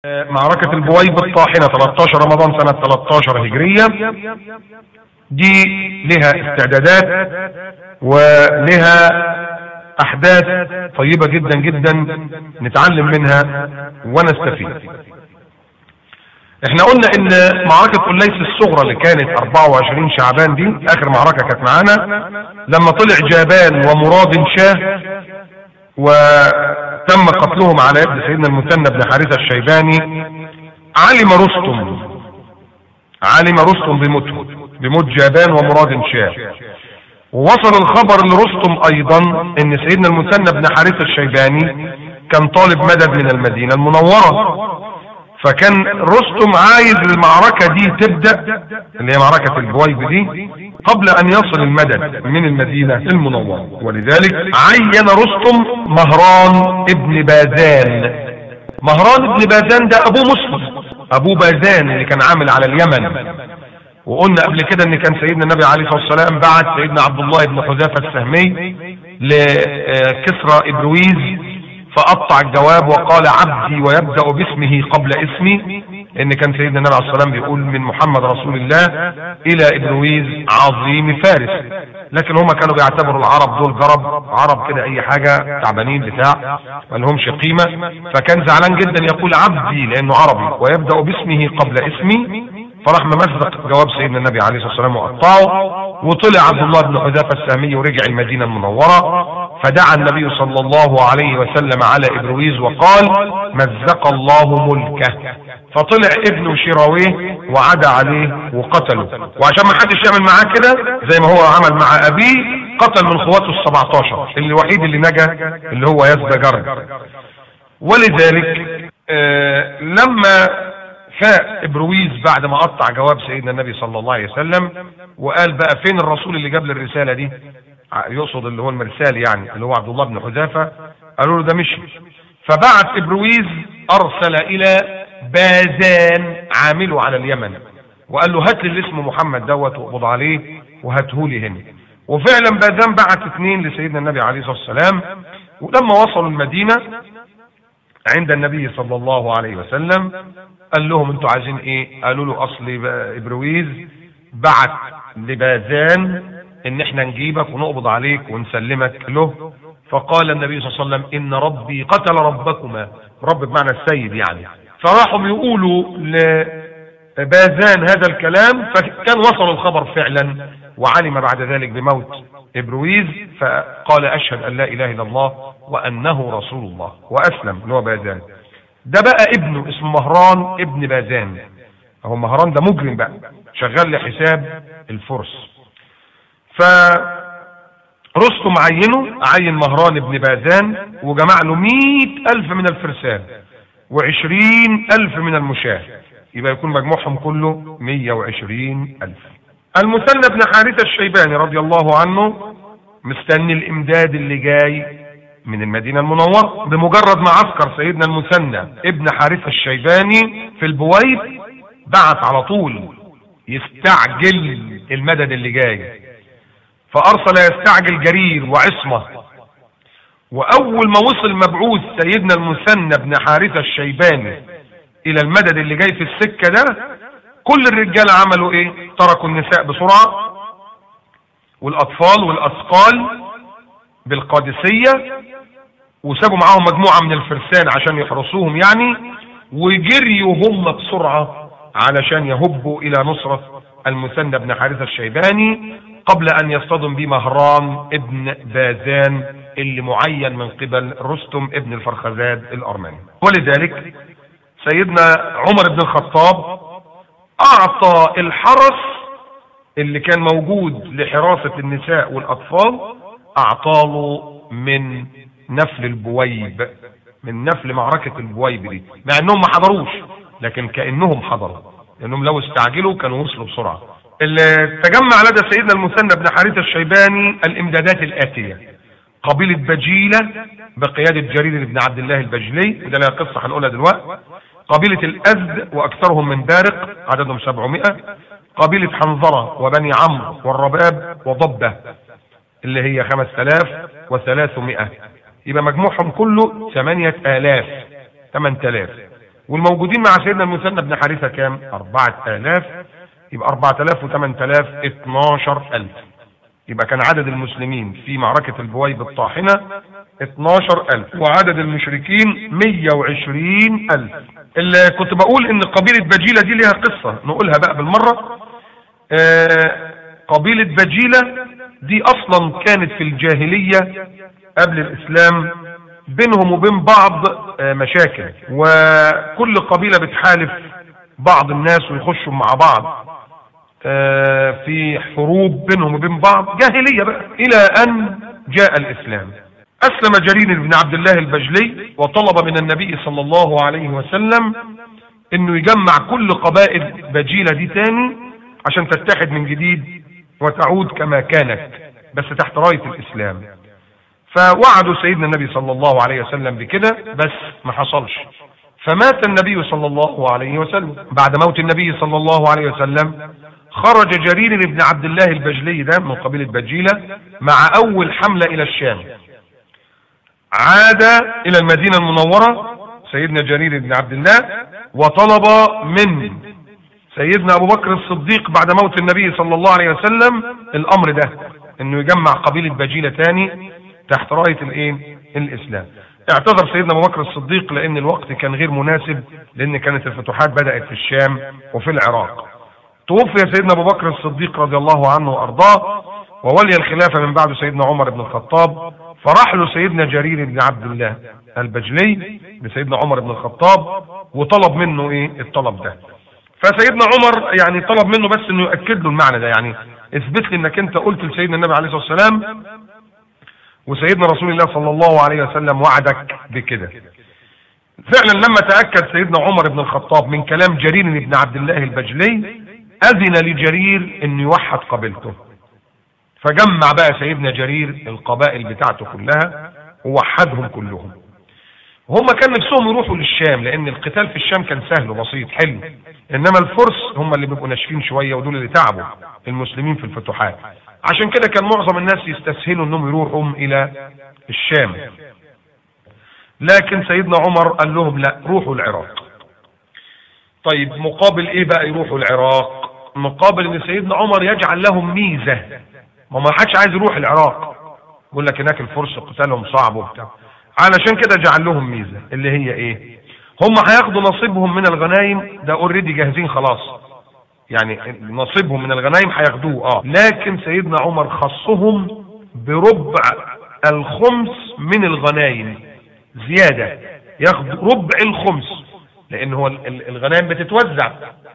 معركة البويب الطاحنة 13 رمضان سنة 13 هجرية دي لها استعدادات ولها احداث طيبة جدا جدا نتعلم منها ونستفيد احنا قلنا ان معركة قليس الصغرى اللي كانت 24 شعبان دي اخر معركة كانت معانا لما طلع جابان ومراد شاه وتم قتلهم على يد سيدنا المثنى بن حارثة الشيباني علم رستم علم رستم بموتهم بموت جابان ومراد شاه ووصل الخبر لرستم ايضا ان سيدنا المثنى بن حارثة الشيباني كان طالب مدد من المدينة المنورة فكان رستم عايز المعركة دي تبدأ اللي هي معركة البويب دي قبل ان يصل المدد من المدينة المنورة ولذلك عين رستم مهران ابن بازان مهران ابن بازان ده ابو مسلم ابو بازان اللي كان عامل على اليمن وقلنا قبل كده ان كان سيدنا النبي عليه الصلاه والسلام بعت سيدنا عبد الله بن حذافه السهمي لكسرى ابرويز فقطع الجواب وقال عبدي ويبدا باسمه قبل اسمي ان كان سيدنا النبي عليه الصلاه والسلام بيقول من محمد رسول الله الى ابرويز عظيم فارس لكن هم كانوا بيعتبروا العرب دول جرب عرب كده اي حاجه تعبانين بتاع ما لهمش قيمه فكان زعلان جدا يقول عبدي لانه عربي ويبدا باسمه قبل اسمي فراح ممزق جواب سيدنا النبي عليه الصلاه والسلام وقطعه وطلع عبد الله بن حذافه السامي ورجع المدينه المنوره فدعا النبي صلى الله عليه وسلم على ابرويز وقال مزق الله ملكه فطلع ابنه شراويه وعدى عليه وقتله وعشان ما حدش يعمل معاه كده زي ما هو عمل مع ابيه قتل من قواته ال 17 اللي الوحيد اللي نجا اللي هو يزدجر ولذلك آه لما فاء ابرويز بعد ما قطع جواب سيدنا النبي صلى الله عليه وسلم وقال بقى فين الرسول اللي جاب لي الرساله دي يقصد اللي هو المرسال يعني اللي هو عبد الله بن حذافه قالوا له ده مشي فبعت ابرويز ارسل الى بازان عامله على اليمن وقال له هات لي اللي اسمه محمد دوت واقبض عليه وهاته لي هنا وفعلا بازان بعت اثنين لسيدنا النبي عليه الصلاه والسلام ولما وصلوا المدينه عند النبي صلى الله عليه وسلم قال لهم انتوا عايزين ايه قالوا له اصل ابرويز بعت لبازان ان احنا نجيبك ونقبض عليك ونسلمك له فقال النبي صلى الله عليه وسلم ان ربي قتل ربكما رب بمعنى السيد يعني فراحوا يقولوا لبازان هذا الكلام فكان وصل الخبر فعلا وعلم بعد ذلك بموت ابرويز فقال اشهد ان لا اله الا الله وانه رسول الله واسلم اللي هو بازان ده بقى ابنه اسمه مهران ابن بازان هو مهران ده مجرم بقى شغال لحساب الفرس ف رستم عينه عين مهران ابن بازان وجمع له مئة ألف من الفرسان وعشرين ألف من المشاة يبقى يكون مجموعهم كله مية وعشرين ألف المثنى بن حارثة الشيباني رضي الله عنه مستني الإمداد اللي جاي من المدينة المنورة بمجرد ما عسكر سيدنا المثنى ابن حارثة الشيباني في البويب بعت على طول يستعجل المدد اللي جاي فأرسل يستعجل جرير وعصمة وأول ما وصل مبعوث سيدنا المثنى بن حارثة الشيباني إلى المدد اللي جاي في السكة ده كل الرجال عملوا إيه؟ تركوا النساء بسرعة والأطفال والأثقال بالقادسية وسابوا معاهم مجموعة من الفرسان عشان يحرسوهم يعني وجريوا هم بسرعة علشان يهبوا إلى نصرة المثنى بن حارثة الشيباني قبل أن يصطدم بمهران ابن بازان اللي معين من قبل رستم ابن الفرخزاد الأرماني ولذلك سيدنا عمر بن الخطاب أعطى الحرس اللي كان موجود لحراسة النساء والأطفال أعطاله من نفل البويب من نفل معركة البويب دي مع انهم ما حضروش لكن كأنهم حضروا لانهم لو استعجلوا كانوا وصلوا بسرعة تجمع لدى سيدنا المثنى بن حارثة الشيباني الامدادات الآتية قبيلة بجيلة بقيادة جرير بن عبد الله البجلي وده لها قصة هنقولها دلوقتي قبيلة الأزد وأكثرهم من بارق عددهم 700 قبيلة حنظلة وبني عمرو والرباب وضبة اللي هي 5300 يبقى مجموعهم كله 8000 8000 والموجودين مع سيدنا المثنى بن حارثة كام 4000 يبقى 4000 و8000 12000 يبقى كان عدد المسلمين في معركة البويب الطاحنة 12000 وعدد المشركين 120000 اللي كنت بقول ان قبيلة بجيلة دي ليها قصة نقولها بقى بالمرة آه قبيلة بجيلة دي اصلا كانت في الجاهلية قبل الاسلام بينهم وبين بعض آه مشاكل وكل قبيلة بتحالف بعض الناس ويخشوا مع بعض آه في حروب بينهم وبين بعض جاهلية بقى الى ان جاء الاسلام اسلم جرير بن عبد الله البجلي وطلب من النبي صلى الله عليه وسلم انه يجمع كل قبائل بجيلة دي تاني عشان تتحد من جديد وتعود كما كانت بس تحت راية الاسلام فوعدوا سيدنا النبي صلى الله عليه وسلم بكده بس ما حصلش فمات النبي صلى الله عليه وسلم بعد موت النبي صلى الله عليه وسلم خرج جرير بن عبد الله البجلي ده من قبيلة بجيلة مع أول حملة إلى الشام عاد إلى المدينة المنورة سيدنا جرير بن عبد الله وطلب من سيدنا أبو بكر الصديق بعد موت النبي صلى الله عليه وسلم الأمر ده إنه يجمع قبيلة بجيلة تاني تحت راية الإيه؟ الإسلام اعتذر سيدنا ابو بكر الصديق لان الوقت كان غير مناسب لان كانت الفتوحات بدأت في الشام وفي العراق توفي سيدنا ابو بكر الصديق رضي الله عنه وارضاه وولي الخلافة من بعد سيدنا عمر بن الخطاب فراح له سيدنا جرير بن عبد الله البجلي لسيدنا عمر بن الخطاب وطلب منه ايه الطلب ده فسيدنا عمر يعني طلب منه بس انه يؤكد له المعنى ده يعني اثبت لي انك انت قلت لسيدنا النبي عليه الصلاه والسلام وسيدنا رسول الله صلى الله عليه وسلم وعدك بكده فعلا لما تأكد سيدنا عمر بن الخطاب من كلام جرير بن عبد الله البجلي أذن لجرير أن يوحد قبيلته فجمع بقى سيدنا جرير القبائل بتاعته كلها ووحدهم كلهم هم كان نفسهم يروحوا للشام لأن القتال في الشام كان سهل وبسيط حلو إنما الفرس هم اللي بيبقوا ناشفين شوية ودول اللي تعبوا المسلمين في الفتوحات عشان كده كان معظم الناس يستسهلوا انهم يروحوا الى الشام لكن سيدنا عمر قال لهم لا روحوا العراق طيب مقابل ايه بقى يروحوا العراق مقابل ان سيدنا عمر يجعل لهم ميزة ما ما حدش عايز يروح العراق يقول لك هناك الفرس قتالهم صعب وبتاع علشان كده جعل لهم ميزة اللي هي ايه هم هياخدوا نصيبهم من الغنايم ده اوريدي جاهزين خلاص يعني نصيبهم من الغنايم هياخدوه اه لكن سيدنا عمر خصهم بربع الخمس من الغنايم زيادة ياخد ربع الخمس لان هو الغنايم بتتوزع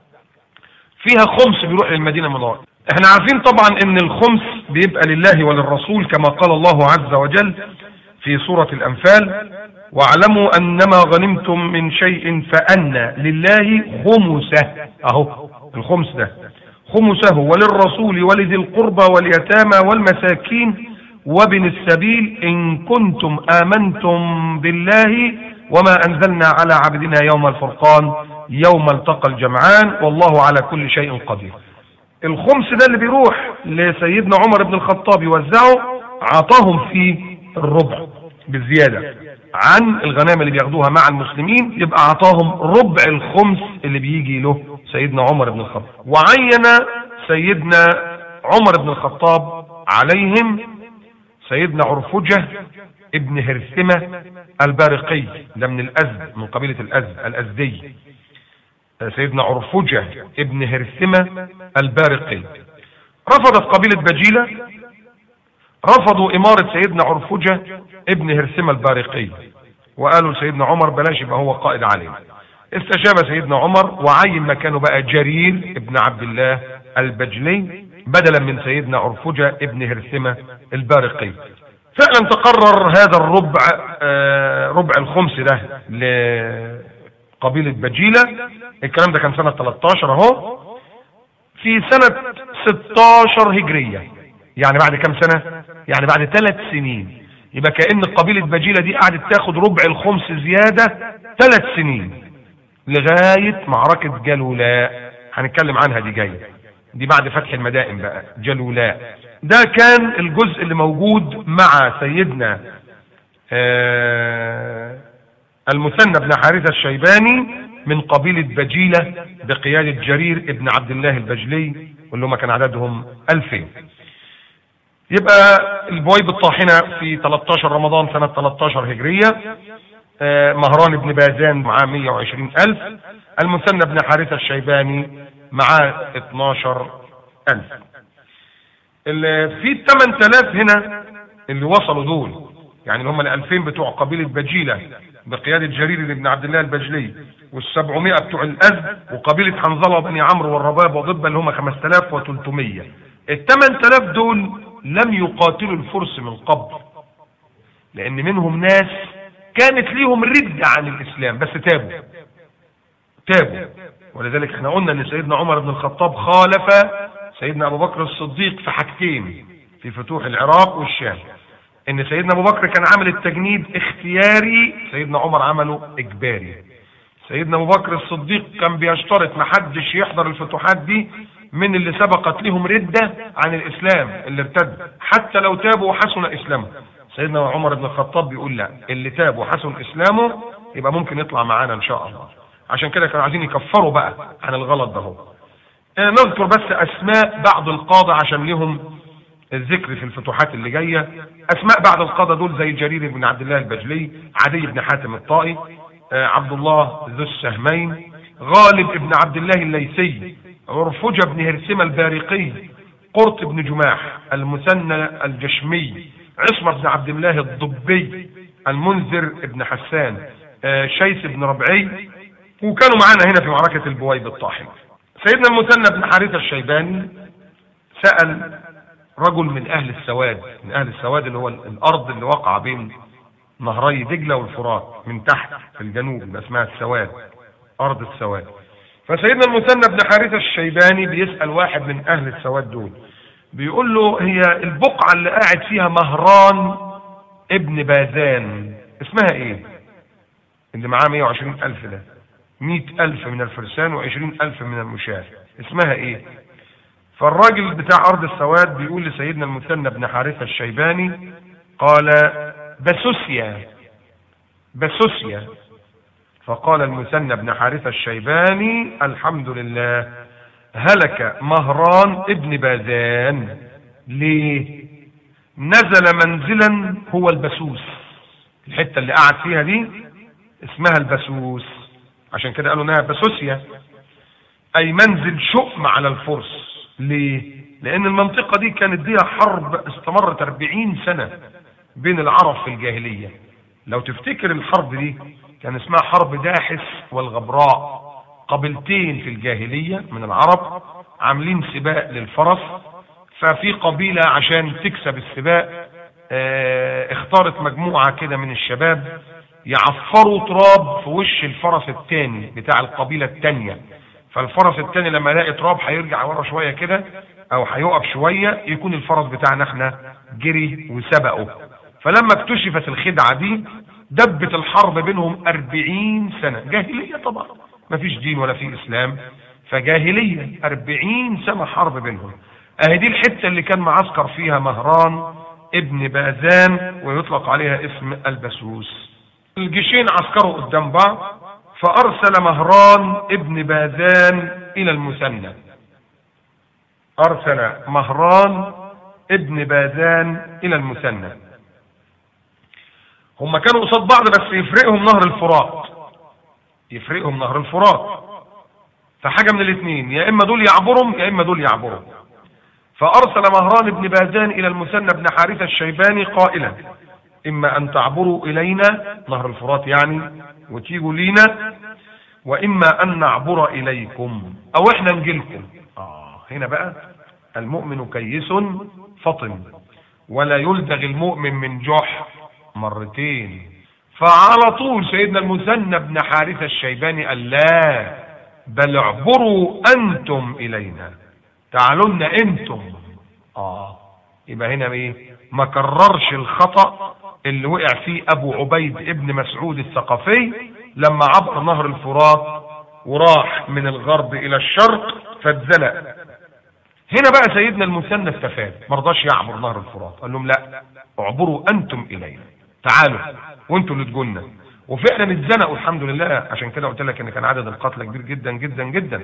فيها خمس بيروح للمدينة المنورة احنا عارفين طبعا ان الخمس بيبقى لله وللرسول كما قال الله عز وجل في سورة الانفال واعلموا انما غنمتم من شيء فان لله خمسه اهو الخمس ده خمسه وللرسول ولذي القربى واليتامى والمساكين وابن السبيل إن كنتم آمنتم بالله وما أنزلنا على عبدنا يوم الفرقان يوم التقى الجمعان والله على كل شيء قدير الخمس ده اللي بيروح لسيدنا عمر بن الخطاب يوزعه عطاهم فيه الربع بالزيادة عن الغنائم اللي بياخدوها مع المسلمين يبقى عطاهم ربع الخمس اللي بيجي له سيدنا عمر بن الخطاب وعين سيدنا عمر بن الخطاب عليهم سيدنا عرفجة ابن هرثمة البارقي ده من الأزد من قبيلة الأزد الأزدي سيدنا عرفجة ابن هرثمة البارقي رفضت قبيلة بجيلة رفضوا إمارة سيدنا عرفجة ابن هرثمة البارقي وقالوا لسيدنا عمر بلاش يبقى هو قائد علينا استجاب سيدنا عمر وعين مكانه بقى جرير ابن عبد الله البجلي بدلا من سيدنا عرفجة ابن هرثمة البارقي فعلا تقرر هذا الربع آه ربع الخمس ده لقبيلة بجيلة الكلام ده كان سنة 13 اهو في سنة 16 هجرية يعني بعد كم سنة يعني بعد ثلاث سنين يبقى كأن قبيلة بجيلة دي قعدت تاخد ربع الخمس زيادة ثلاث سنين لغاية معركة جلولاء هنتكلم عنها دي جاية دي بعد فتح المدائن بقى جلولاء ده كان الجزء اللي موجود مع سيدنا آه المثنى بن حارثة الشيباني من قبيلة بجيلة بقيادة جرير ابن عبد الله البجلي واللي هم كان عددهم 2000 يبقى البويب الطاحنة في 13 رمضان سنة 13 هجرية آه، مهران بن بازان معاه 120 ألف المثنى بن حارثة الشيباني معاه 12 ألف في 8000 هنا اللي وصلوا دول يعني اللي هم ال 2000 بتوع قبيلة بجيلة بقيادة جرير بن عبد الله البجلي وال700 بتوع الأزد وقبيلة حنظلة بني عمرو والرباب وضبة اللي هم 5300 ال 8000 دول لم يقاتلوا الفرس من قبل لأن منهم ناس كانت ليهم ردة عن الإسلام بس تابوا تابوا ولذلك احنا قلنا ان سيدنا عمر بن الخطاب خالف سيدنا ابو بكر الصديق في حاجتين في فتوح العراق والشام ان سيدنا ابو بكر كان عامل التجنيد اختياري سيدنا عمر عمله اجباري سيدنا ابو بكر الصديق كان بيشترط محدش يحضر الفتوحات دي من اللي سبقت لهم ردة عن الاسلام اللي ارتد حتى لو تابوا وحسن اسلامه سيدنا عمر بن الخطاب بيقول لا اللي تاب وحسن اسلامه يبقى ممكن يطلع معانا ان شاء الله عشان كده كانوا عايزين يكفروا بقى عن الغلط ده هو نذكر بس اسماء بعض القادة عشان لهم الذكر في الفتوحات اللي جاية اسماء بعض القادة دول زي جرير بن عبد الله البجلي عدي بن حاتم الطائي آه، عبد الله ذو السهمين غالب بن عبد الله الليثي عرفجة بن هرسمة البارقي قرط بن جماح المثنى الجشمي عصمة بن عبد الله الضبي المنذر بن حسان آه، شيث بن ربعي وكانوا معانا هنا في معركة البويب الطاحن سيدنا المثنى بن حارثة الشيباني سأل رجل من أهل السواد من أهل السواد اللي هو الأرض اللي وقع بين نهري دجلة والفرات من تحت في الجنوب اللي اسمها السواد أرض السواد فسيدنا المثنى بن حارثة الشيباني بيسأل واحد من أهل السواد دول بيقول له هي البقعة اللي قاعد فيها مهران ابن بازان اسمها ايه اللي معاه 120 ألف ده 100 ألف من الفرسان و20 ألف من المشاة اسمها ايه فالراجل بتاع أرض السواد بيقول لسيدنا المثنى بن حارثة الشيباني قال بسوسيا بسوسيا فقال المثنى بن حارثة الشيباني الحمد لله هلك مهران ابن بازان ليه نزل منزلا هو البسوس الحتة اللي قعد فيها دي اسمها البسوس عشان كده قالوا انها بسوسيا اي منزل شؤم على الفرس ليه لان المنطقة دي كانت دي حرب استمرت 40 سنة بين العرب في الجاهلية لو تفتكر الحرب دي كان اسمها حرب داحس والغبراء قبيلتين في الجاهلية من العرب عاملين سباق للفرس ففي قبيلة عشان تكسب السباق اه اختارت مجموعة كده من الشباب يعفروا تراب في وش الفرس التاني بتاع القبيلة التانية فالفرس التاني لما يلاقي تراب هيرجع ورا شوية كده او هيقف شوية يكون الفرس بتاعنا احنا جري وسبقه فلما اكتشفت الخدعة دي دبت الحرب بينهم أربعين سنة جاهلية طبعا ما فيش دين ولا في إسلام فجاهلية أربعين سنة حرب بينهم أهي دي الحتة اللي كان معسكر فيها مهران ابن بازان ويطلق عليها اسم البسوس الجيشين عسكروا قدام بعض فأرسل مهران ابن بازان إلى المثنى أرسل مهران ابن بازان إلى المثنى هم كانوا قصاد بعض بس يفرقهم نهر الفرات يفرقهم نهر الفرات فحاجة من الاثنين يا اما دول يعبرهم يا اما دول يعبرهم فارسل مهران بن بازان الى المثنى بن حارثة الشيباني قائلا اما ان تعبروا الينا نهر الفرات يعني وتيجوا لينا واما ان نعبر اليكم او احنا نجيلكم اه هنا بقى المؤمن كيس فطن ولا يلدغ المؤمن من جح مرتين فعلى طول سيدنا المثنى بن حارثة الشيباني قال لا بل اعبروا انتم الينا تعالوا لنا انتم اه يبقى هنا ايه ما كررش الخطأ اللي وقع فيه ابو عبيد ابن مسعود الثقفي لما عبر نهر الفرات وراح من الغرب الى الشرق فاتزلق هنا بقى سيدنا المثنى استفاد ما رضاش يعبر نهر الفرات قال لهم لا اعبروا انتم الينا تعالوا وانتوا اللي تقولنا وفعلا اتزنقوا الحمد لله عشان كده قلت لك ان كان عدد القتلى كبير جدا جدا جدا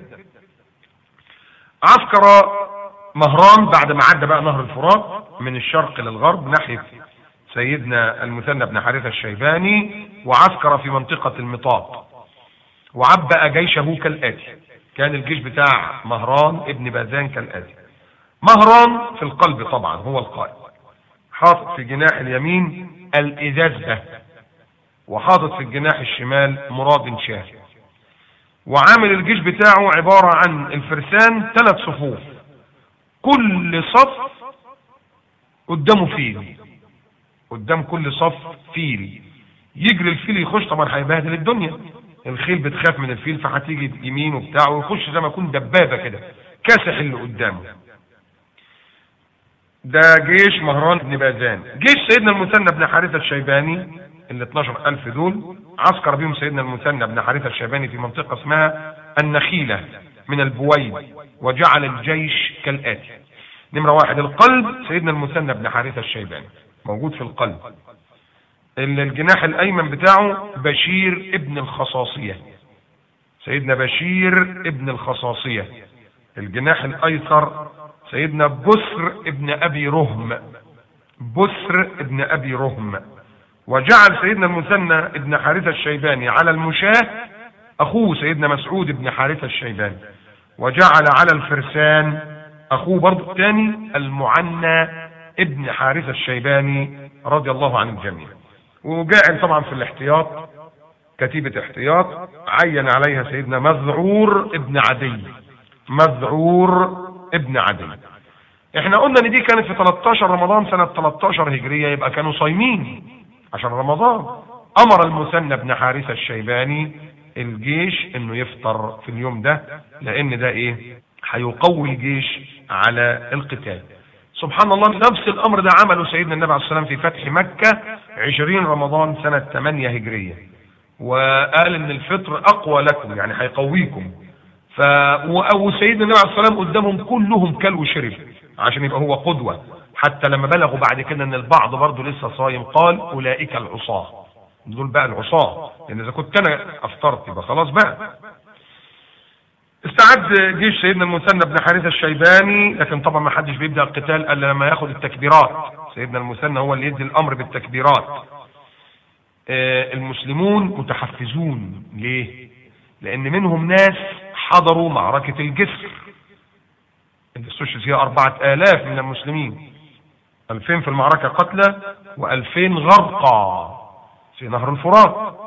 عسكر مهران بعد ما عدى بقى نهر الفرات من الشرق للغرب ناحية سيدنا المثنى بن حارثة الشيباني وعسكر في منطقة المطاط وعبأ جيشه كالآتي كان الجيش بتاع مهران ابن باذان كالآتي مهران في القلب طبعا هو القائد حاطط في جناح اليمين الإذازة وحاطط في الجناح الشمال مراد شاه وعامل الجيش بتاعه عبارة عن الفرسان ثلاث صفوف كل صف قدامه فيل قدام كل صف فيل يجري الفيل يخش طبعا هيبهدل الدنيا الخيل بتخاف من الفيل فهتيجي يمين وبتاع ويخش زي ما يكون دبابه كده كاسح اللي قدامه ده جيش مهران بن باذان جيش سيدنا المثنى بن حارثه الشيباني ال 12000 دول عسكر بهم سيدنا المثنى بن حارثه الشيباني في منطقه اسمها النخيله من البويد وجعل الجيش كالاتي نمره واحد القلب سيدنا المثنى بن حارثه الشيباني موجود في القلب الجناح الايمن بتاعه بشير ابن الخصاصيه سيدنا بشير ابن الخصاصيه الجناح الايسر سيدنا بسر ابن ابي رهم بسر ابن ابي رهم وجعل سيدنا المثنى ابن حارثة الشيباني على المشاة اخوه سيدنا مسعود ابن حارثة الشيباني وجعل على الفرسان اخوه برضه الثاني المعنى ابن حارثة الشيباني رضي الله عن الجميع وجاعل طبعا في الاحتياط كتيبة احتياط عين عليها سيدنا مذعور ابن عدي مذعور ابن عدي احنا قلنا ان دي كانت في 13 رمضان سنة 13 هجرية يبقى كانوا صايمين عشان رمضان امر المثنى بن حارثة الشيباني الجيش انه يفطر في اليوم ده لان ده ايه هيقوي الجيش على القتال سبحان الله نفس الامر ده عمله سيدنا النبي عليه الصلاه والسلام في فتح مكه 20 رمضان سنه 8 هجريه وقال ان الفطر اقوى لكم يعني هيقويكم ف وسيدنا النبي عليه الصلاه والسلام قدامهم كلهم كل وشرب عشان يبقى هو قدوه حتى لما بلغوا بعد كده ان البعض برضه لسه صايم قال اولئك العصاه دول بقى العصاه لان اذا كنت انا افطرت يبقى خلاص بقى استعد جيش سيدنا المثنى بن حارثة الشيباني لكن طبعا ما حدش بيبدأ القتال الا لما ياخد التكبيرات سيدنا المثنى هو اللي يدي الامر بالتكبيرات آه المسلمون متحفزون ليه لان منهم ناس حضروا معركة الجسر اللي استشهد فيها أربعة آلاف من المسلمين ألفين في المعركة قتلى وألفين غرقى في نهر الفرات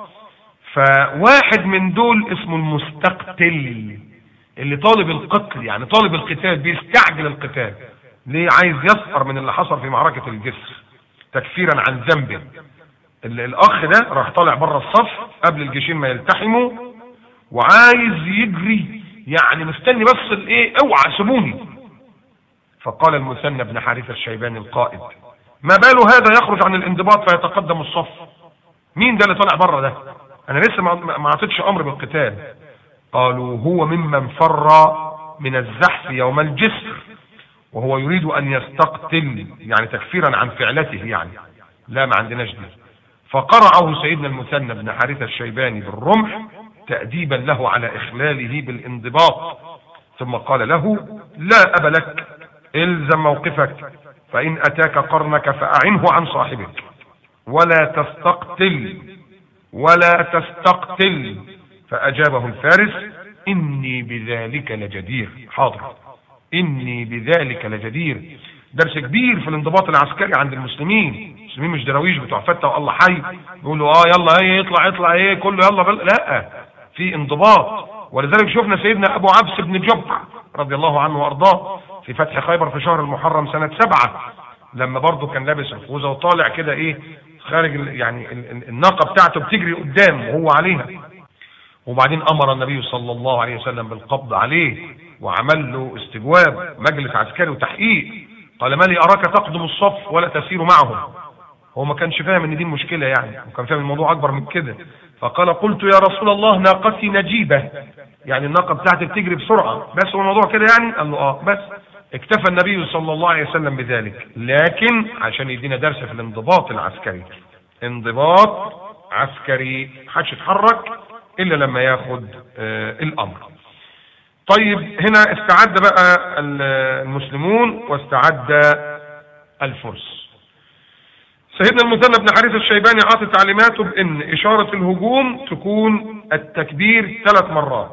فواحد من دول اسمه المستقتل اللي طالب القتل يعني طالب القتال بيستعجل القتال ليه عايز يسقر من اللي حصل في معركة الجسر تكفيرا عن ذنبه الاخ ده راح طالع بره الصف قبل الجيشين ما يلتحموا وعايز يجري يعني مستني بس الايه اوعى سيبوني فقال المثنى بن حارثة الشيباني القائد ما باله هذا يخرج عن الانضباط فيتقدم الصف مين ده اللي طالع بره ده انا لسه ما اعطيتش امر بالقتال قالوا هو ممن فر من الزحف يوم الجسر وهو يريد ان يستقتل يعني تكفيرا عن فعلته يعني لا ما عندناش دي فقرعه سيدنا المثنى بن حارثة الشيباني بالرمح تأديبا له على إخلاله بالانضباط ثم قال له لا أب لك الزم موقفك فإن أتاك قرنك فأعنه عن صاحبك ولا تستقتل ولا تستقتل فأجابه الفارس إني بذلك لجدير حاضر إني بذلك لجدير درس كبير في الانضباط العسكري عند المسلمين المسلمين مش دراويش بتوع فتة والله حي يقولوا اه يلا ايه يطلع يطلع ايه كله يلا بل... لا في انضباط ولذلك شفنا سيدنا ابو عبس بن جبع رضي الله عنه وارضاه في فتح خيبر في شهر المحرم سنة سبعة لما برضه كان لابس الخوذة وطالع كده ايه خارج يعني الناقة بتاعته بتجري قدام وهو عليها وبعدين امر النبي صلى الله عليه وسلم بالقبض عليه وعمل له استجواب مجلس عسكري وتحقيق قال ما لي اراك تقدم الصف ولا تسير معهم هو ما كانش فاهم ان دي المشكله يعني وكان فاهم الموضوع اكبر من كده فقال قلت يا رسول الله ناقتي نجيبه يعني الناقه بتاعتي بتجري بسرعه بس هو الموضوع كده يعني قال له اه بس اكتفى النبي صلى الله عليه وسلم بذلك لكن عشان يدينا درس في الانضباط العسكري انضباط عسكري محدش يتحرك الا لما ياخد آه الامر طيب هنا استعد بقى المسلمون واستعد الفرس سيدنا المثنى بن حارثة الشيباني عاطي تعليماته بان اشارة الهجوم تكون التكبير ثلاث مرات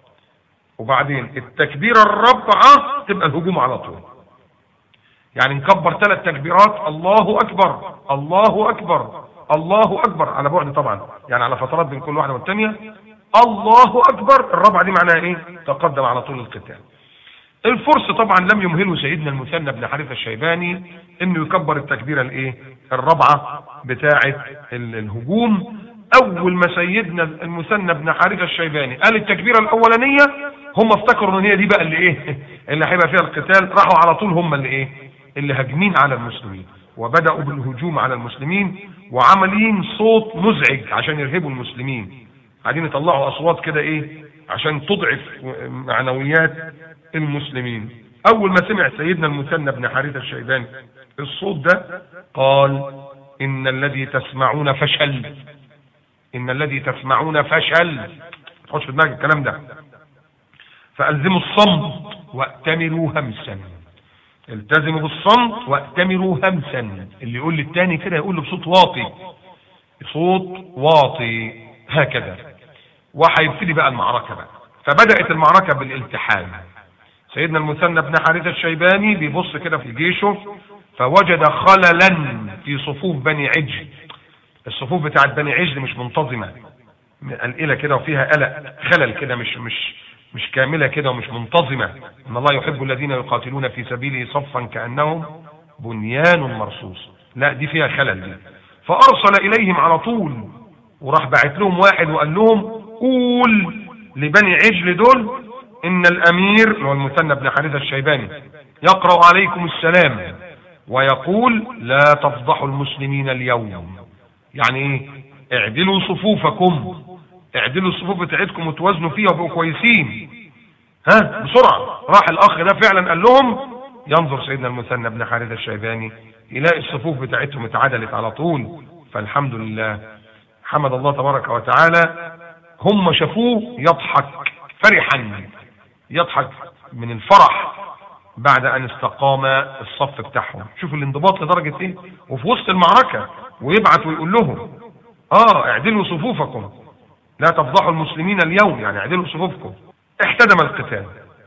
وبعدين التكبيرة الرابعة تبقى الهجوم على طول يعني نكبر ثلاث تكبيرات الله اكبر الله اكبر الله اكبر على بعد طبعا يعني على فترات بين كل واحده والثانيه الله اكبر الرابعه دي معناها ايه تقدم على طول القتال الفرس طبعا لم يمهله سيدنا المثنى بن حارثه الشيباني انه يكبر التكبيره الايه الرابعه بتاعه الهجوم اول ما سيدنا المثنى بن حارثه الشيباني قال التكبيره الاولانيه هم افتكروا ان هي دي بقى اللي ايه اللي هيبقى فيها القتال راحوا على طول هم اللي ايه اللي هاجمين على المسلمين وبداوا بالهجوم على المسلمين وعملين صوت مزعج عشان يرهبوا المسلمين قاعدين يطلعوا اصوات كده ايه عشان تضعف معنويات المسلمين اول ما سمع سيدنا المثنى بن حارثه الشيباني الصوت ده قال ان الذي تسمعون فشل ان الذي تسمعون فشل تخش في دماغك الكلام ده فالزموا الصمت واتمروا همسا التزموا بالصمت واتمروا همسا اللي يقول للتاني كده يقول له بصوت واطي صوت واطي هكذا وهيبتدي بقى المعركة بقى فبدأت المعركة بالالتحام سيدنا المثنى بن حارثة الشيباني بيبص كده في جيشه فوجد خللا في صفوف بني عجل الصفوف بتاعت بني عجل مش منتظمة قلقلة كده وفيها قلق خلل كده مش مش مش كاملة كده ومش منتظمة ان الله يحب الذين يقاتلون في سبيله صفا كأنهم بنيان مرصوص لا دي فيها خلل دي فارسل اليهم على طول وراح بعت لهم واحد وقال لهم قول لبني عجل دول ان الامير اللي هو المثنى بن حارثة الشيباني يقرأ عليكم السلام ويقول لا تفضحوا المسلمين اليوم يعني ايه اعدلوا صفوفكم اعدلوا الصفوف بتاعتكم وتوازنوا فيها وبقوا كويسين ها بسرعة راح الاخ ده فعلا قال لهم ينظر سيدنا المثنى بن حارثة الشيباني يلاقي الصفوف بتاعتهم اتعدلت على طول فالحمد لله حمد الله تبارك وتعالى هم شافوه يضحك فرحا يضحك من الفرح بعد ان استقام الصف بتاعهم شوف الانضباط لدرجة ايه وفي وسط المعركة ويبعت ويقول لهم اه اعدلوا صفوفكم لا تفضحوا المسلمين اليوم يعني اعدلوا صفوفكم احتدم القتال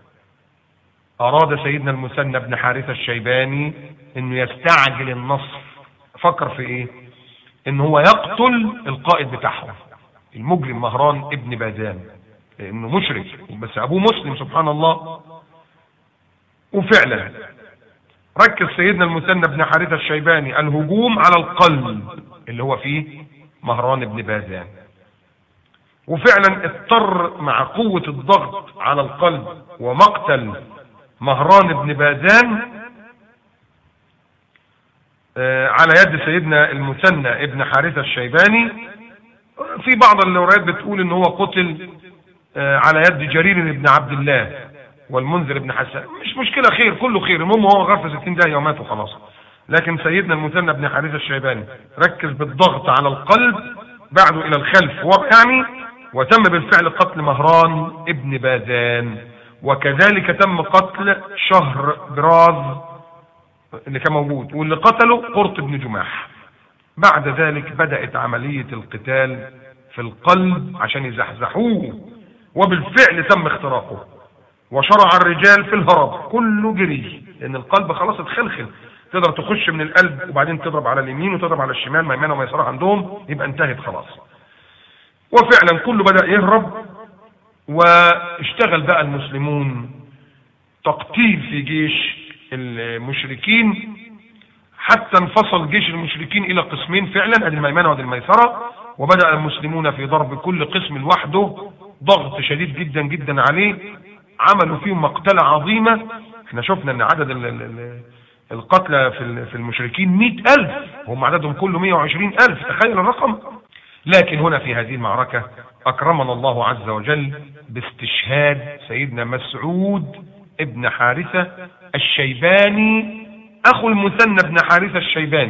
اراد سيدنا المثنى بن حارثة الشيباني انه يستعجل النصر فكر في ايه ان هو يقتل القائد بتاعهم المجرم مهران ابن بازان لانه مشرك بس ابوه مسلم سبحان الله وفعلا ركز سيدنا المثنى بن حارثة الشيباني الهجوم على القلب اللي هو فيه مهران ابن بازان وفعلا اضطر مع قوة الضغط على القلب ومقتل مهران ابن بازان آه على يد سيدنا المثنى ابن حارثة الشيباني في بعض الروايات بتقول ان هو قتل آه على يد جرير بن عبد الله والمنذر بن حسان مش مشكلة خير كله خير المهم هو غرف 60 داهية ومات وخلاص لكن سيدنا المثنى بن حارثة الشيباني ركز بالضغط على القلب بعده الى الخلف يعني وتم بالفعل قتل مهران ابن بازان وكذلك تم قتل شهر براز اللي كان موجود واللي قتله قرط بن جماح بعد ذلك بدأت عملية القتال في القلب عشان يزحزحوه وبالفعل تم اختراقه وشرع الرجال في الهرب كله جري لان القلب خلاص اتخلخل تقدر تخش من القلب وبعدين تضرب على اليمين وتضرب على الشمال ميمنه وميسره عندهم يبقى انتهت خلاص وفعلا كله بدأ يهرب واشتغل بقى المسلمون تقتيل في جيش المشركين حتى انفصل جيش المشركين الى قسمين فعلا ادي الميمنه وادي الميسره وبدا المسلمون في ضرب كل قسم لوحده ضغط شديد جدا جدا عليه عملوا فيهم مقتله عظيمه احنا شفنا ان عدد ال ال القتلى في في المشركين مئة ألف هم عددهم كله مئة وعشرين ألف تخيل الرقم لكن هنا في هذه المعركة أكرمنا الله عز وجل باستشهاد سيدنا مسعود ابن حارثة الشيباني أخو المثنى بن حارثة الشيباني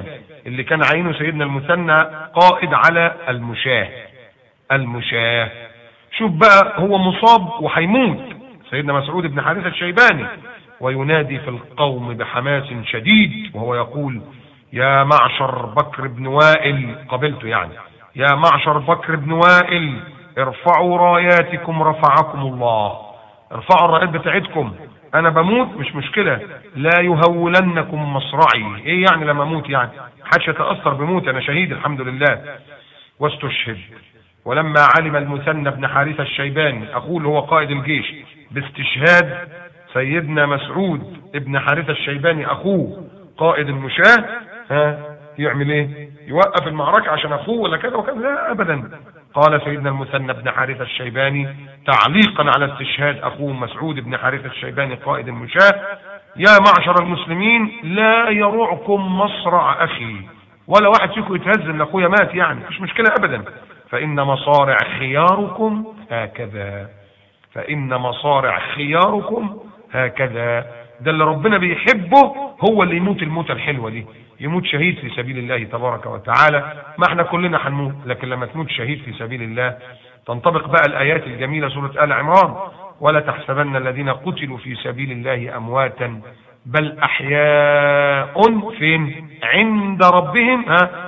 اللي كان عينه سيدنا المثنى قائد على المشاه المشاه شوف بقى هو مصاب وهيموت سيدنا مسعود بن حارثة الشيباني وينادي في القوم بحماس شديد وهو يقول يا معشر بكر بن وائل قبلته يعني يا معشر بكر بن وائل ارفعوا راياتكم رفعكم الله ارفعوا الرايات بتاعتكم انا بموت مش مشكلة لا يهولنكم مصرعي ايه يعني لما اموت يعني محدش يتأثر بموت انا شهيد الحمد لله واستشهد ولما علم المثنى بن حارثة الشيباني اخوه اللي هو قائد الجيش باستشهاد سيدنا مسعود ابن حارثة الشيباني اخوه قائد المشاة ها يعمل ايه يوقف المعركة عشان اخوه ولا كذا وكذا لا ابدا قال سيدنا المثنى بن حارثة الشيباني تعليقا على استشهاد اخوه مسعود بن حارثة الشيباني قائد المشاة يا معشر المسلمين لا يرعكم مصرع اخي ولا واحد فيكم يتهز ان اخويا مات يعني مش مشكلة ابدا فان مصارع خياركم هكذا فان مصارع خياركم هكذا ده اللي ربنا بيحبه هو اللي يموت الموتة الحلوة دي يموت شهيد في سبيل الله تبارك وتعالى ما احنا كلنا هنموت لكن لما تموت شهيد في سبيل الله تنطبق بقى الآيات الجميلة سورة آل عمران ولا تحسبن الذين قتلوا في سبيل الله أمواتا بل أحياء فين عند ربهم ها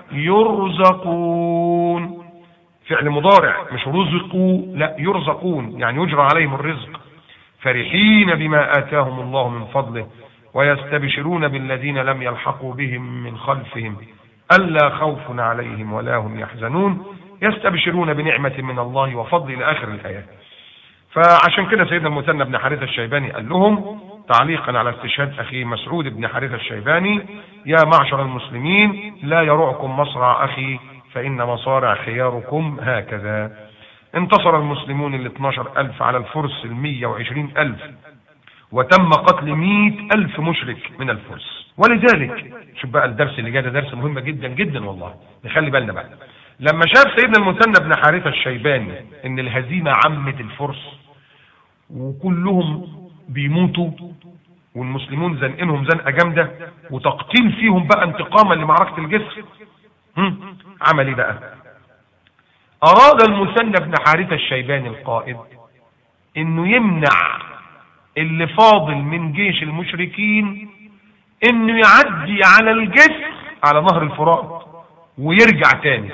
يرزقون فعل مضارع مش رزقوا لا يرزقون يعني يجرى عليهم الرزق فرحين بما آتاهم الله من فضله ويستبشرون بالذين لم يلحقوا بهم من خلفهم ألا خوف عليهم ولا هم يحزنون يستبشرون بنعمة من الله وفضل إلى آخر الآيات فعشان كده سيدنا المثنى بن حارثة الشيباني قال لهم تعليقا على استشهاد أخي مسعود بن حارثة الشيباني يا معشر المسلمين لا يرعكم مصرع أخي فإن مصارع خياركم هكذا انتصر المسلمون ال 12 ألف على الفرس ال 120 ألف وتم قتل مئة ألف مشرك من الفرس ولذلك شوف بقى الدرس اللي جاي ده درس مهم جدا جدا والله نخلي بالنا بقى لما شاف سيدنا المثنى بن حارثة الشيباني ان الهزيمة عمت الفرس وكلهم بيموتوا والمسلمون زنقينهم زنقة جامدة وتقتيل فيهم بقى انتقاما لمعركة الجسر عمل ايه بقى اراد المثنى بن حارثة الشيباني القائد انه يمنع اللي فاضل من جيش المشركين انه يعدي على الجسر على نهر الفرات ويرجع تاني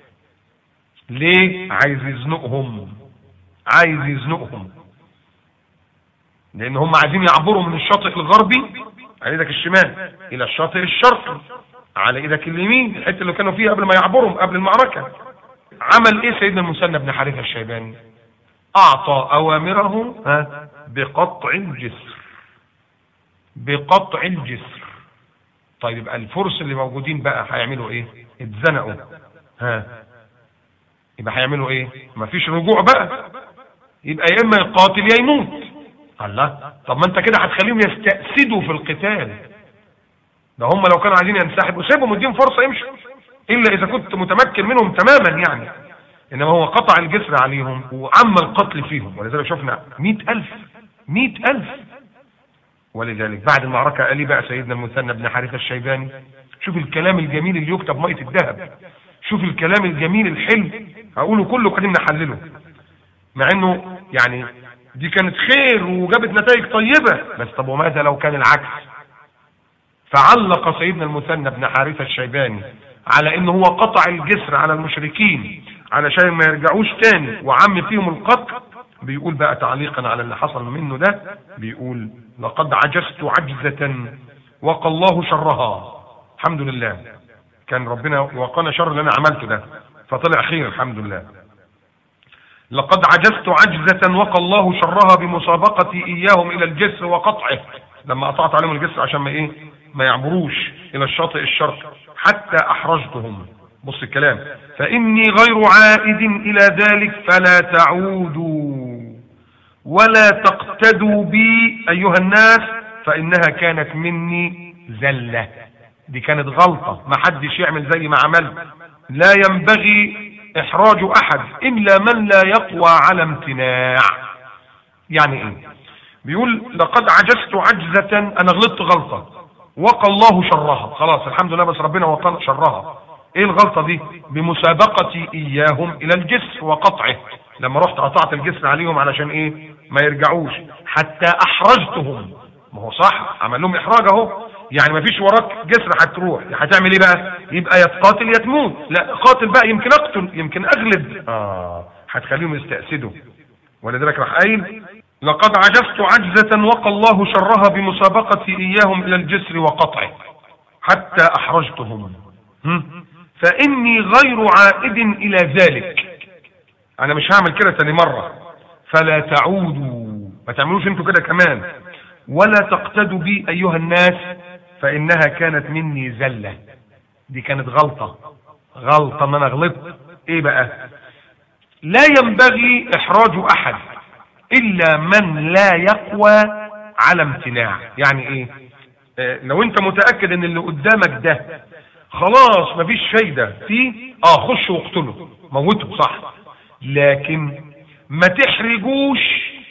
ليه عايز يزنقهم عايز يزنقهم لان هم عايزين يعبروا من الشاطئ الغربي على ايدك الشمال الى الشاطئ الشرقي على ايدك اليمين الحته اللي كانوا فيها قبل ما يعبروا قبل المعركه عمل ايه سيدنا المثنى بن حارثه الشيباني اعطى اوامره ها بقطع الجسر بقطع الجسر طيب يبقى الفرس اللي موجودين بقى هيعملوا ايه اتزنقوا ها يبقى هيعملوا ايه مفيش رجوع بقى يبقى يا اما يقاتل يا يموت الله طب ما انت كده هتخليهم يستأسدوا في القتال ده هم لو كانوا عايزين ينسحبوا سيبهم اديهم فرصة يمشوا الا اذا كنت متمكن منهم تماما يعني انما هو قطع الجسر عليهم وعم القتل فيهم ولذلك شفنا مئة الف مئة الف ولذلك بعد المعركة قال لي بقى سيدنا المثنى بن حارثة الشيباني شوف الكلام الجميل اللي يكتب مية الذهب شوف الكلام الجميل الحلو هقوله كله قاعدين نحلله مع انه يعني دي كانت خير وجابت نتائج طيبة بس طب وماذا لو كان العكس فعلق سيدنا المثنى بن حارثة الشيباني على انه هو قطع الجسر على المشركين علشان ما يرجعوش تاني وعم فيهم القتل بيقول بقى تعليقا على اللي حصل منه ده بيقول لقد عجزت عجزة وقى الله شرها الحمد لله كان ربنا وقانا شر اللي انا عملته ده فطلع خير الحمد لله لقد عجزت عجزة وقى الله شرها بمسابقتي اياهم الى الجسر وقطعه لما قطعت عليهم الجسر عشان ما ايه ما يعبروش الى الشاطئ الشرقي حتى احرجتهم بص الكلام فاني غير عائد الى ذلك فلا تعودوا ولا تقتدوا بي ايها الناس فانها كانت مني زلة دي كانت غلطة ما حدش يعمل زي ما عملت لا ينبغي احراج احد الا من لا يقوى على امتناع يعني ايه بيقول لقد عجزت عجزة انا غلطت غلطة وقى الله شرها خلاص الحمد لله بس ربنا وقانا شرها ايه الغلطة دي بمسابقتي اياهم الى الجسر وقطعه لما رحت قطعت الجسر عليهم علشان ايه ما يرجعوش حتى احرجتهم ما هو صح عمل لهم احراج اهو يعني ما فيش وراك جسر هتروح هتعمل ايه بقى يبقى يا تقاتل يا تموت لا قاتل بقى يمكن اقتل يمكن اغلب اه هتخليهم يستأسدوا ولذلك راح قايل لقد عجزت عجزة وقى الله شرها بمسابقتي إياهم إلى الجسر وقطعه حتى أحرجتهم فإني غير عائد إلى ذلك أنا مش هعمل كده تاني مرة فلا تعودوا ما تعملوش انتوا كده كمان ولا تقتدوا بي أيها الناس فإنها كانت مني زلة دي كانت غلطة غلطة ما أنا غلطت إيه بقى لا ينبغي إحراج أحد إلا من لا يقوى على امتناع يعني إيه آه لو أنت متأكد إن اللي قدامك ده خلاص مفيش فايدة فيه آه خش واقتله موته صح لكن ما تحرجوش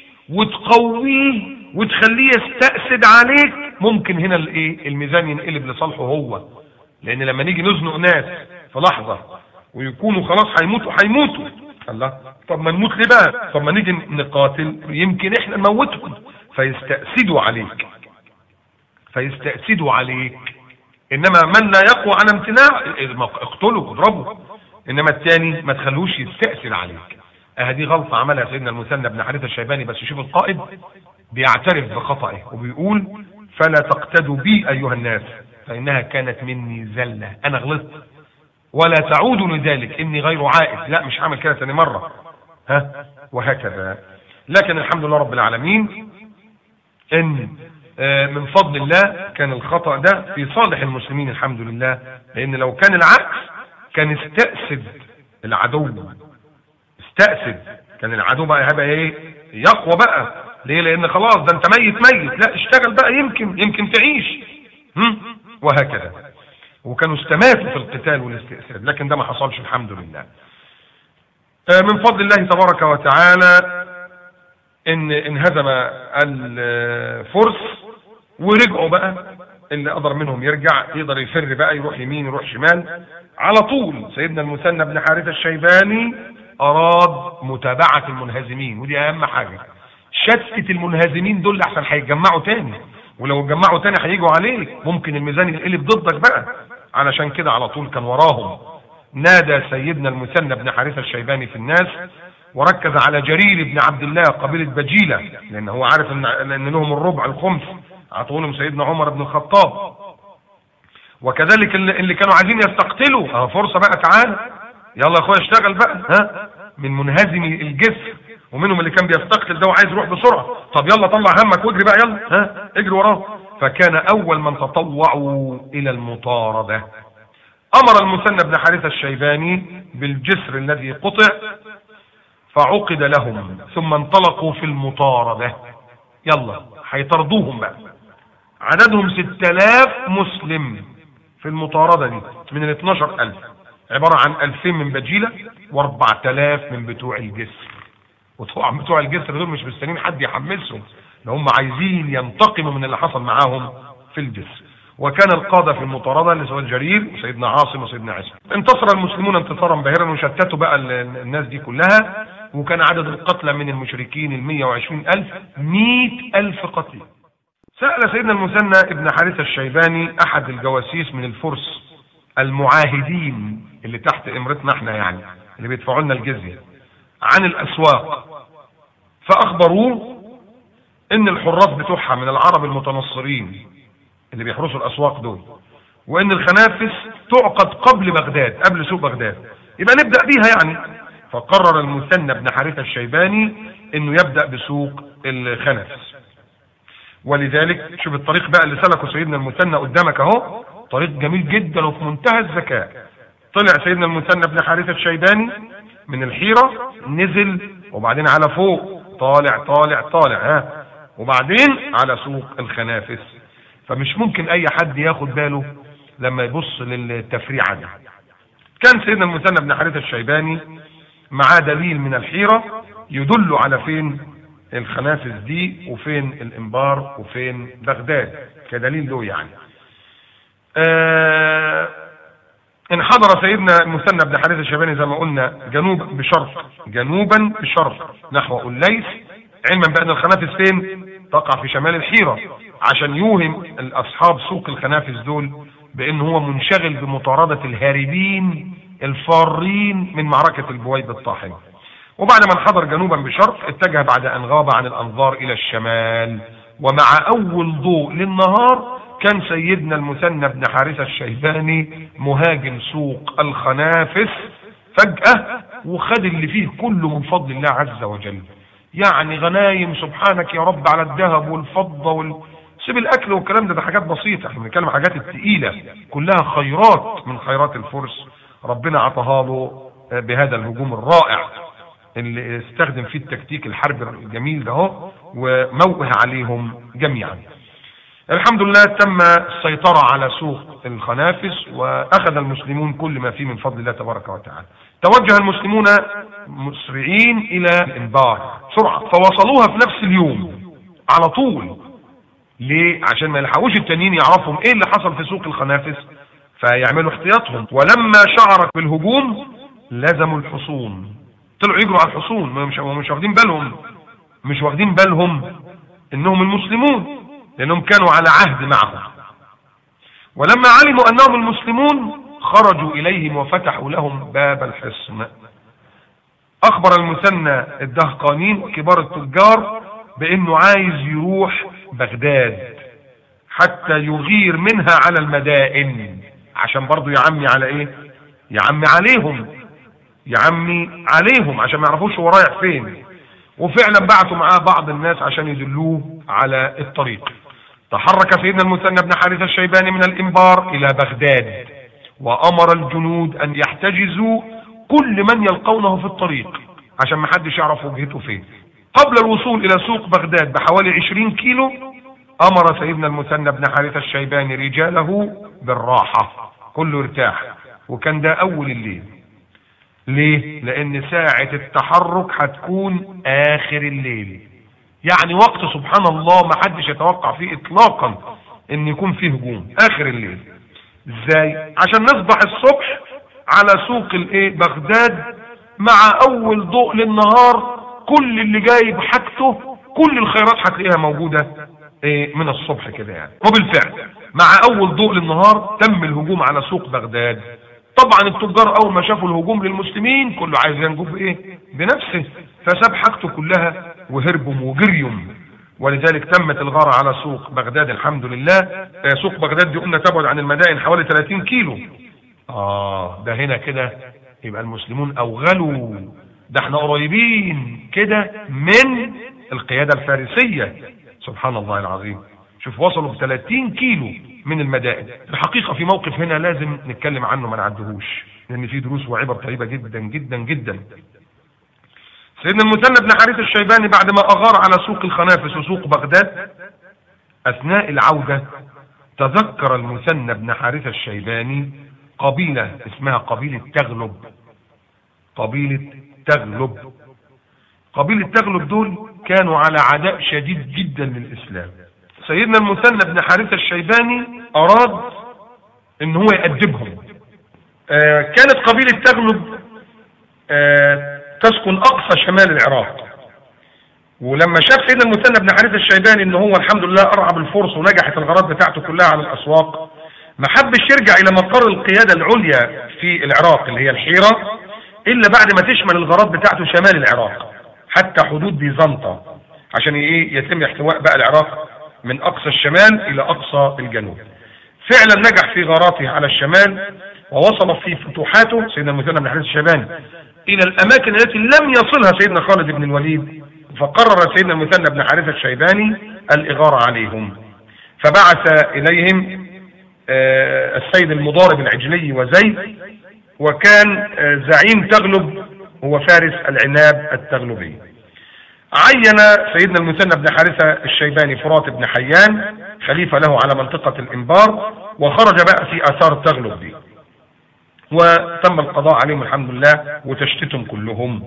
وتقويه وتخليه يستأسد عليك ممكن هنا الايه الميزان ينقلب لصالحه هو لان لما نيجي نزنق ناس في لحظة ويكونوا خلاص هيموتوا هيموتوا الله طب ما نموت ليه بقى طب ما نيجي نقاتل يمكن احنا نموتهم فيستأسدوا عليك فيستأسدوا عليك انما من لا يقوى على امتناع اقتله اضربه انما الثاني ما تخلوش يستأسد عليك اه دي غلطة عملها سيدنا المثنى بن حارثة الشيباني بس شوف القائد بيعترف بخطئه وبيقول فلا تقتدوا بي ايها الناس فانها كانت مني زلة انا غلطت ولا تعودوا لذلك اني غير عائد لا مش هعمل كده ثاني مرة ها وهكذا لكن الحمد لله رب العالمين ان من فضل الله كان الخطأ ده في صالح المسلمين الحمد لله لان لو كان العكس كان استأسد العدو استأسد كان العدو بقى هيبقى ايه يقوى بقى ليه لان خلاص ده انت ميت ميت لا اشتغل بقى يمكن يمكن تعيش هم؟ وهكذا وكانوا استماتوا في القتال والاستئساد لكن ده ما حصلش الحمد لله من فضل الله تبارك وتعالى ان انهزم الفرس ورجعوا بقى اللي قدر منهم يرجع يقدر يفر بقى يروح يمين يروح شمال على طول سيدنا المثنى بن حارثة الشيباني اراد متابعة المنهزمين ودي اهم حاجة شتت المنهزمين دول احسن هيتجمعوا تاني ولو اتجمعوا تاني هيجوا عليك ممكن الميزان ينقلب ضدك بقى علشان كده على طول كان وراهم نادى سيدنا المثنى بن حارثة الشيباني في الناس وركز على جرير بن عبد الله قبيلة بجيلة لان هو عارف ان, إن لهم الربع الخمس عطولهم سيدنا عمر بن الخطاب وكذلك اللي كانوا عايزين يستقتلوا اه فرصة بقى تعالى يلا يا اخويا اشتغل بقى ها من منهزمي الجسر ومنهم اللي كان بيستقتل ده وعايز يروح بسرعة طب يلا طلع همك واجري بقى يلا ها اجري وراه فكان اول من تطوعوا الى المطاردة امر المثنى بن حارثة الشيباني بالجسر الذي قطع فعقد لهم ثم انطلقوا في المطاردة يلا هيطردوهم بقى عددهم 6000 مسلم في المطاردة دي من ال 12000 عبارة عن 2000 من بجيلة و4000 من بتوع الجسر وطبعا بتوع الجسر دول مش مستنيين حد يحمسهم ده هم عايزين ينتقموا من اللي حصل معاهم في الجسر وكان القادة في المطاردة لسوى الجرير وسيدنا عاصم وسيدنا عيسى انتصر المسلمون انتصارا باهرا وشتتوا بقى الناس دي كلها وكان عدد القتلى من المشركين ال 120 ألف 100 ألف قتيل سأل سيدنا المثنى ابن حارثة الشيباني أحد الجواسيس من الفرس المعاهدين اللي تحت امرتنا احنا يعني اللي بيدفعوا لنا الجزية عن الأسواق فأخبروه إن الحراس بتوعها من العرب المتنصرين اللي بيحرسوا الأسواق دول وإن الخنافس تعقد قبل بغداد قبل سوق بغداد يبقى نبدأ بيها يعني فقرر المثنى بن حارثة الشيباني انه يبدأ بسوق الخنفس ولذلك شوف الطريق بقى اللي سلكه سيدنا المثنى قدامك اهو طريق جميل جدا وفي منتهى الذكاء طلع سيدنا المثنى بن حارثة الشيباني من الحيرة نزل وبعدين على فوق طالع طالع طالع ها وبعدين على سوق الخنافس فمش ممكن اي حد ياخد باله لما يبص للتفريعة دي كان سيدنا المثنى بن حارثة الشيباني معاه دليل من الحيرة يدل على فين الخنافس دي وفين الانبار وفين بغداد كدليل له يعني آه انحدر سيدنا المثنى بن حارثة الشيباني زي ما قلنا جنوب بشرق جنوبا بشرق نحو الليث علما بأن الخنافس فين تقع في شمال الحيرة عشان يوهم الأصحاب سوق الخنافس دول بأن هو منشغل بمطاردة الهاربين الفارين من معركة البويب الطاحن وبعد ما انحدر جنوبا بشرق اتجه بعد أن غاب عن الأنظار إلى الشمال ومع أول ضوء للنهار كان سيدنا المثنى بن حارثة الشيباني مهاجم سوق الخنافس فجأة وخد اللي فيه كله من فضل الله عز وجل يعني غنايم سبحانك يا رب على الذهب والفضة وال... سيب الاكل والكلام ده ده حاجات بسيطة احنا بنتكلم حاجات التقيلة كلها خيرات من خيرات الفرس ربنا عطاها له بهذا الهجوم الرائع اللي استخدم فيه التكتيك الحربي الجميل ده اهو وموه عليهم جميعا الحمد لله تم السيطرة على سوق الخنافس وأخذ المسلمون كل ما فيه من فضل الله تبارك وتعالى توجه المسلمون مسرعين إلى الإنبار سرعة فوصلوها في نفس اليوم على طول ليه؟ عشان ما يلحقوش التانيين يعرفهم ايه اللي حصل في سوق الخنافس فيعملوا احتياطهم ولما شعرت بالهجوم لزموا الحصون طلعوا يجروا على الحصون مش مش واخدين بالهم مش واخدين بالهم انهم المسلمون لانهم كانوا على عهد معهم ولما علموا انهم المسلمون خرجوا اليهم وفتحوا لهم باب الحصن اخبر المثنى الدهقانين وكبار التجار بانه عايز يروح بغداد حتى يغير منها على المدائن عشان برضو يعمي على ايه يعمي عليهم يعمي عليهم عشان ما يعرفوش هو رايح فين وفعلا بعتوا معاه بعض الناس عشان يدلوه على الطريق تحرك سيدنا المثنى بن حارثة الشيباني من الإنبار إلى بغداد وأمر الجنود أن يحتجزوا كل من يلقونه في الطريق عشان ما حدش يعرف وجهته فين قبل الوصول إلى سوق بغداد بحوالي 20 كيلو أمر سيدنا المثنى بن حارثة الشيباني رجاله بالراحة كله ارتاح وكان ده أول الليل ليه؟ لأن ساعة التحرك هتكون آخر الليل يعني وقت سبحان الله ما حدش يتوقع فيه اطلاقا ان يكون فيه هجوم اخر الليل ازاي عشان نصبح الصبح على سوق الايه بغداد مع اول ضوء للنهار كل اللي جايب حاجته كل الخيرات هتلاقيها موجودة ايه من الصبح كده يعني وبالفعل مع اول ضوء للنهار تم الهجوم على سوق بغداد طبعا التجار اول ما شافوا الهجوم للمسلمين كله عايز ينجو بايه بنفسه فساب حاجته كلها وهربهم وجريهم ولذلك تمت الغارة على سوق بغداد الحمد لله سوق بغداد دي قلنا تبعد عن المدائن حوالي 30 كيلو اه ده هنا كده يبقى المسلمون اوغلوا ده احنا قريبين كده من القيادة الفارسية سبحان الله العظيم شوف وصلوا ب 30 كيلو من المدائن الحقيقة في موقف هنا لازم نتكلم عنه ما نعدهوش لان فيه دروس وعبر طيبة جدا جدا جدا سيدنا المثنى بن حارث الشيباني بعد ما أغار على سوق الخنافس وسوق بغداد أثناء العودة تذكر المثنى بن حارث الشيباني قبيلة اسمها قبيلة تغلب قبيلة تغلب قبيلة تغلب دول كانوا على عداء شديد جدا للإسلام سيدنا المثنى بن حارثة الشيباني أراد ان هو يأدبهم آه كانت قبيلة تغلب آه تسكن اقصى شمال العراق ولما شاف سيدنا المثنى بن حارث الشيباني ان هو الحمد لله ارعب الفرس ونجحت الغارات بتاعته كلها على الاسواق ما حبش يرجع الى مقر القياده العليا في العراق اللي هي الحيره الا بعد ما تشمل الغارات بتاعته شمال العراق حتى حدود بيزنطة عشان ايه يتم احتواء بقى العراق من اقصى الشمال الى اقصى الجنوب فعلا نجح في غاراته على الشمال ووصل في فتوحاته سيدنا المثنى بن حارث الشيباني الى الاماكن التي لم يصلها سيدنا خالد بن الوليد فقرر سيدنا المثنى بن حارثة الشيباني الاغارة عليهم فبعث اليهم السيد المضارب العجلي وزيد وكان زعيم تغلب هو فارس العناب التغلبي عين سيدنا المثنى بن حارثة الشيباني فرات بن حيان خليفة له على منطقة الإنبار وخرج بقى في آثار تغلب دي وتم القضاء عليهم الحمد لله وتشتتهم كلهم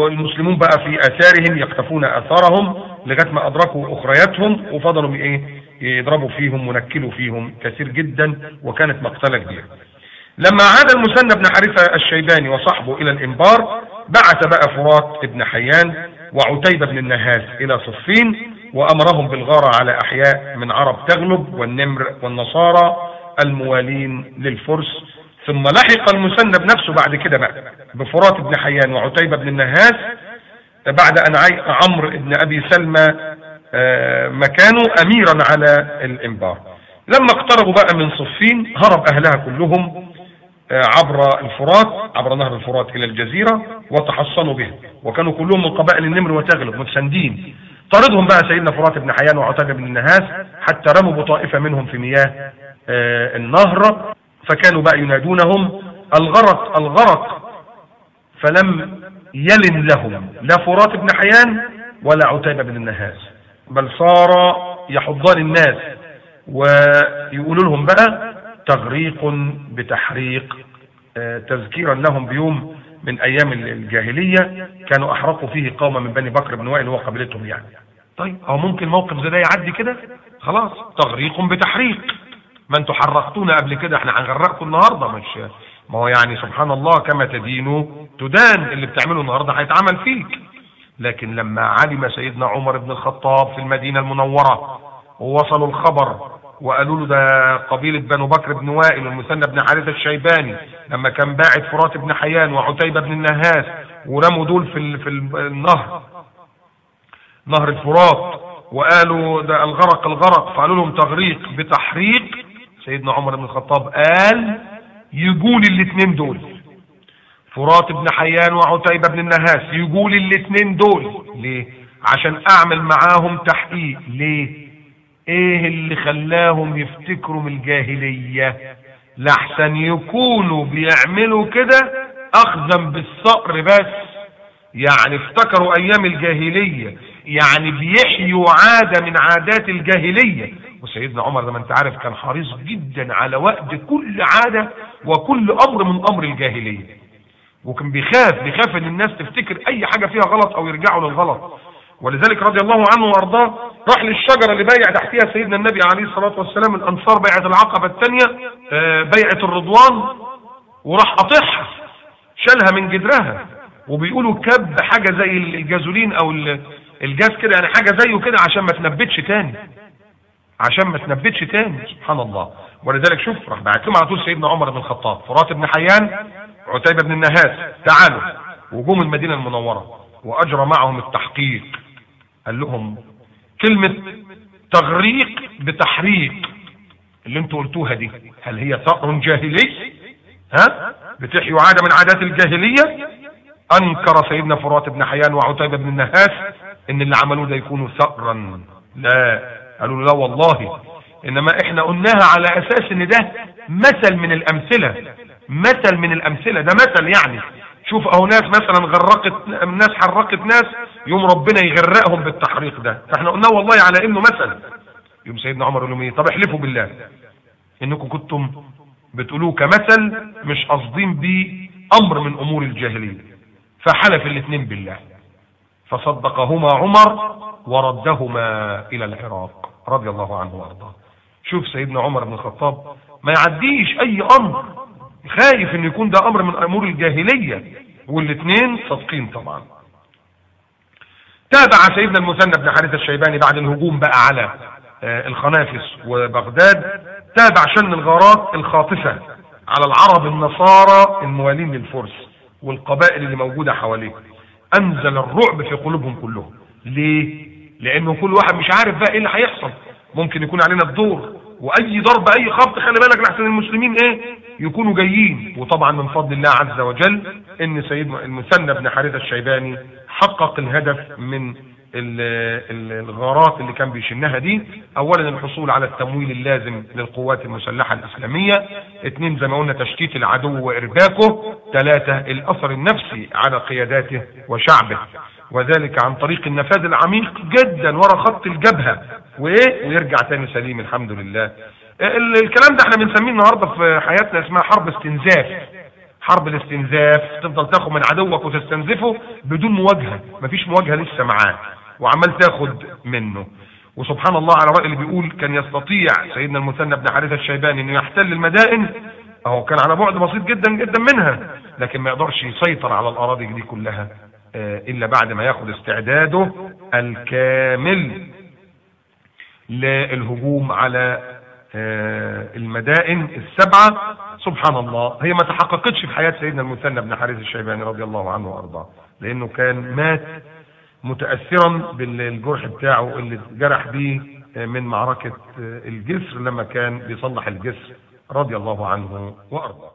والمسلمون بقى في آثارهم يقتفون آثارهم لغاية ما أدركوا أخرياتهم وفضلوا ايه يضربوا فيهم ونكلوا فيهم كثير جدا وكانت مقتلة كبيرة لما عاد المثنى بن حارثة الشيباني وصحبه إلى الإنبار بعث بقى فرات ابن حيان وعتيبة بن النهاس إلى صفين وأمرهم بالغارة على أحياء من عرب تغلب والنمر والنصارى الموالين للفرس ثم لحق المثنى بنفسه بعد كده بقى بفرات بن حيان وعتيبة بن النهاس بعد أن عمرو بن أبي سلمى آه، مكانه أميرا على الإنبار لما اقتربوا بقى من صفين هرب أهلها كلهم آه، عبر الفرات عبر نهر الفرات إلى الجزيرة وتحصنوا به وكانوا كلهم من قبائل النمر وتغلب متسندين طردهم بقى سيدنا فرات بن حيان وعتيبة بن النهاس حتى رموا بطائفة منهم في مياه آه، النهر فكانوا بقى ينادونهم الغرق الغرق فلم يلن لهم لا فرات بن حيان ولا عتيبة بن النهاس بل صار يحضان الناس ويقولوا لهم بقى تغريق بتحريق آه، تذكيرا لهم بيوم من ايام الجاهلية كانوا احرقوا فيه قوما من بني بكر بن وائل وقبيلتهم يعني طيب او ممكن موقف زي ده يعدي كده خلاص تغريق بتحريق ما انتوا حرقتونا قبل كده احنا هنغرقكم النهارده مش ما هو يعني سبحان الله كما تدين تدان اللي بتعمله النهارده هيتعمل فيك لكن لما علم سيدنا عمر بن الخطاب في المدينه المنوره ووصلوا الخبر وقالوا له ده قبيله بنو بكر بن وائل والمثنى بن حارثه الشيباني لما كان باعت فرات بن حيان وعتيبه بن النهاس ورموا دول في في النهر نهر الفرات وقالوا ده الغرق الغرق فقالوا لهم تغريق بتحريق سيدنا عمر بن الخطاب قال يقول الاثنين دول فرات بن حيان وعتيبة بن النهاس يقول الاثنين دول ليه عشان اعمل معاهم تحقيق ليه ايه اللي خلاهم يفتكروا من الجاهلية لحسن يكونوا بيعملوا كده اخذا بالصقر بس يعني افتكروا ايام الجاهلية يعني بيحيوا عادة من عادات الجاهلية وسيدنا عمر زي ما انت عارف كان حريص جدا على وقت كل عادة وكل امر من امر الجاهلية وكان بيخاف بيخاف ان الناس تفتكر اي حاجة فيها غلط او يرجعوا للغلط ولذلك رضي الله عنه وارضاه راح للشجرة اللي بايع تحتها سيدنا النبي عليه الصلاة والسلام الانصار بيعة العقبة الثانية آه، بيعة الرضوان وراح قاطعها شالها من جدرها وبيقولوا كب حاجة زي الجازولين او الجاز كده يعني حاجة زيه كده عشان ما تنبتش تاني عشان ما تنبتش تاني سبحان الله ولذلك شوف راح بعت لهم على طول سيدنا عمر بن الخطاب فرات بن حيان عتيبة بن النهاس تعالوا وجوم المدينة المنورة واجرى معهم التحقيق قال لهم كلمة تغريق بتحريق اللي انتوا قلتوها دي هل هي ثأر جاهلي ها بتحيوا عادة من عادات الجاهلية انكر سيدنا فرات بن حيان وعتيبة بن النهاس ان اللي عملوه ده يكونوا ثأرا لا قالوا لا والله انما احنا قلناها على اساس ان ده مثل من الامثلة مثل من الامثلة ده مثل يعني شوف اهو ناس مثلا غرقت ناس حرقت ناس يوم ربنا يغرقهم بالتحريق ده فاحنا قلنا والله على انه مثل يوم سيدنا عمر يقول لهم ايه طب احلفوا بالله انكم كنتم بتقولوه كمثل مش قاصدين بيه امر من امور الجاهليه فحلف الاثنين بالله فصدقهما عمر وردهما الى العراق رضي الله عنه وارضاه شوف سيدنا عمر بن الخطاب ما يعديش اي امر خايف ان يكون ده امر من امور الجاهلية والاثنين صادقين طبعا تابع سيدنا المثنى بن حارثة الشيباني بعد الهجوم بقى على آه، الخنافس وبغداد تابع شن الغارات الخاطفة على العرب النصارى الموالين للفرس والقبائل اللي موجودة حواليه انزل الرعب في قلوبهم كلهم ليه لانه كل واحد مش عارف بقى ايه اللي هيحصل ممكن يكون علينا الدور واي ضرب اي خبط خلي بالك لحسن المسلمين ايه يكونوا جايين وطبعا من فضل الله عز وجل ان سيدنا المثنى بن حارثه الشيباني حقق الهدف من الغارات اللي كان بيشنها دي اولا الحصول على التمويل اللازم للقوات المسلحة الاسلامية اثنين زي ما قلنا تشتيت العدو وارباكه ثلاثة الاثر النفسي على قياداته وشعبه وذلك عن طريق النفاذ العميق جدا ورا خط الجبهة وايه ويرجع تاني سليم الحمد لله الكلام ده احنا بنسميه النهاردة في حياتنا اسمها حرب استنزاف حرب الاستنزاف تفضل تاخد من عدوك وتستنزفه بدون مواجهة مفيش مواجهة لسه معاه وعمال تاخد منه وسبحان الله على رأي اللي بيقول كان يستطيع سيدنا المثنى بن حارثة الشيباني انه يحتل المدائن اهو كان على بعد بسيط جدا جدا منها لكن ما يقدرش يسيطر على الاراضي دي كلها آه، الا بعد ما ياخد استعداده الكامل للهجوم على آه، المدائن السبعة سبحان الله هي ما تحققتش في حياة سيدنا المثنى بن حارث الشيباني رضي الله عنه وارضاه لانه كان مات متأثرا بالجرح بتاعه اللي جرح بيه من معركة الجسر لما كان بيصلح الجسر رضي الله عنه وارضاه